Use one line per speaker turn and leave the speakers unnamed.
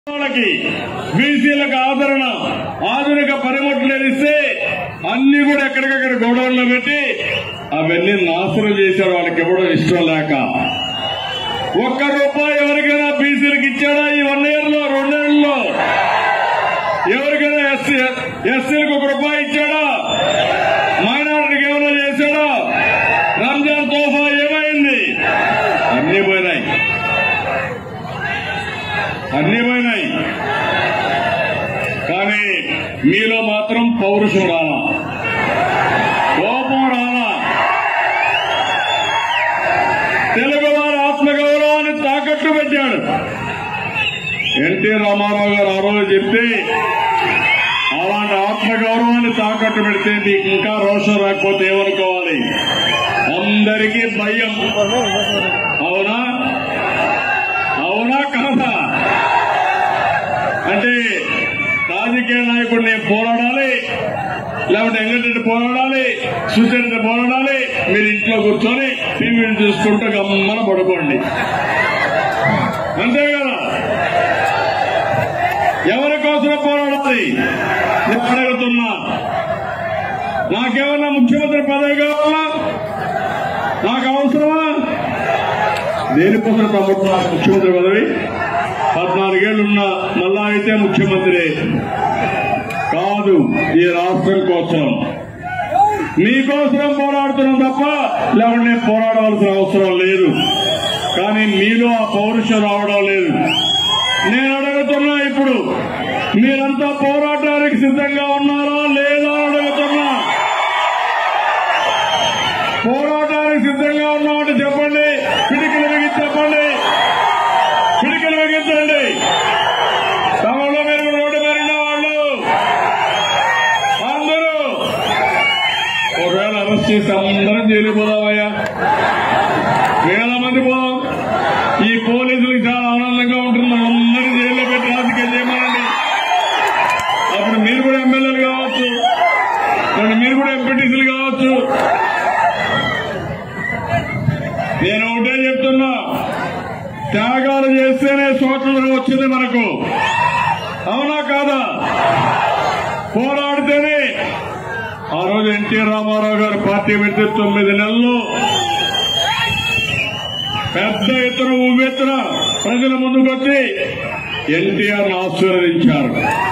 వాళ్ళకి బీసీలకు ఆదరణ ఆధునిక పనిముట్లు ఇస్తే అన్ని కూడా ఎక్కడికక్కడ గోడౌన్లో పెట్టి అవన్నీ నాశనం చేశారు వాళ్ళకి ఇవ్వడం ఇష్టం లేక ఒక్క రూపాయి ఎవరికైనా బీసీలకు ఇచ్చాడా ఈ వన్ ఇయర్ లో రెండేళ్లలో ఎవరికైనా ఎస్సీ ఎస్సీలకు ఒక రూపాయి ఇచ్చాడా మైనారిటీకి ఏమైనా చేశాడా రంజాన్ తోఫా ఏమైంది అన్ని పోయినాయి అన్ని పోయినాయి కానీ మీలో మాత్రం పౌరుషం రాలా కోపం రాలా తెలుగు వారి ఆత్మగౌరవాన్ని తాకట్టు పెట్టాడు ఎన్టీ రామారావు గారు ఆ రోజు చెప్తే అలాంటి ఆత్మగౌరవాన్ని తాకట్టు పెడితే మీకు ఇంకా రోషం రాకపోతే ఏమనుకోవాలి అందరికీ భయం అవునా అవునా కాదా అంటే రాజకీయ నాయకుడు నేను పోరాడాలి లేకపోతే ఎంగరెడ్డి పోరాడాలి సుచరిత పోరాడాలి మీరు ఇంట్లో కూర్చొని టీవీని చూసుకుంటూ గమ్మన పడుకోండి అంతే కదా ఎవరి కోసం పోరాడాలి నేను అడుగుతున్నా నాకేమన్నా ముఖ్యమంత్రి పదవి కావాలా నాకు అవసరమా దేనికోసం ప్రభుత్వం నాకు ముఖ్యమంత్రి పదవి పద్నాలుగేళ్లున్న మళ్ళా అయితే ముఖ్యమంత్రి కాదు ఈ రాష్ట్రం కోసం మీకోసం పోరాడుతున్నాం తప్ప లేకుంటే నేను పోరాడవలసిన అవసరం లేదు కానీ మీలో ఆ పౌరుషం రావడం లేదు నేను అడుగుతున్నా ఇప్పుడు మీరంతా పోరాటానికి సిద్ధంగా ఉన్నారా లేదా అని అడుగుతున్నా పోరాటానికి సిద్ధంగా ఉన్నామంటే చెప్పండి పిడికిలు బిగించి చెప్పండి పిడికిలు బిగించండి తమలో మీరు రోడ్డు పెరిగిన వాళ్ళు అందరూ ఒకవేళ అరెస్ట్ చేసి అందరం జైలు పోదామయ్యా వేల మంది పోదాం ఈ పోలీసులకు చాలా ఆనందంగా ఉంటుంది అందరూ జైల్లో పెట్టి రాజకీయం చేయమనండి అప్పుడు మీరు కూడా ఎమ్మెల్యేలు కావచ్చు మరి మీరు కూడా ఎంపీటీసీలు కావచ్చు నేను ఒకటే చెప్తున్నా త్యాగాలు చేస్తేనే స్వాతంత్రం వచ్చింది మనకు అవునా కాదా పోరాడితేనే ఆ రోజు ఎన్టీ రామారావు గారు పార్టీ పెడితే తొమ్మిది నెలలు పెద్ద ఎత్తున ఉవ్వెత్తున ప్రజల ముందుకు వచ్చి ఎన్టీఆర్ ఆశీర్వదించారు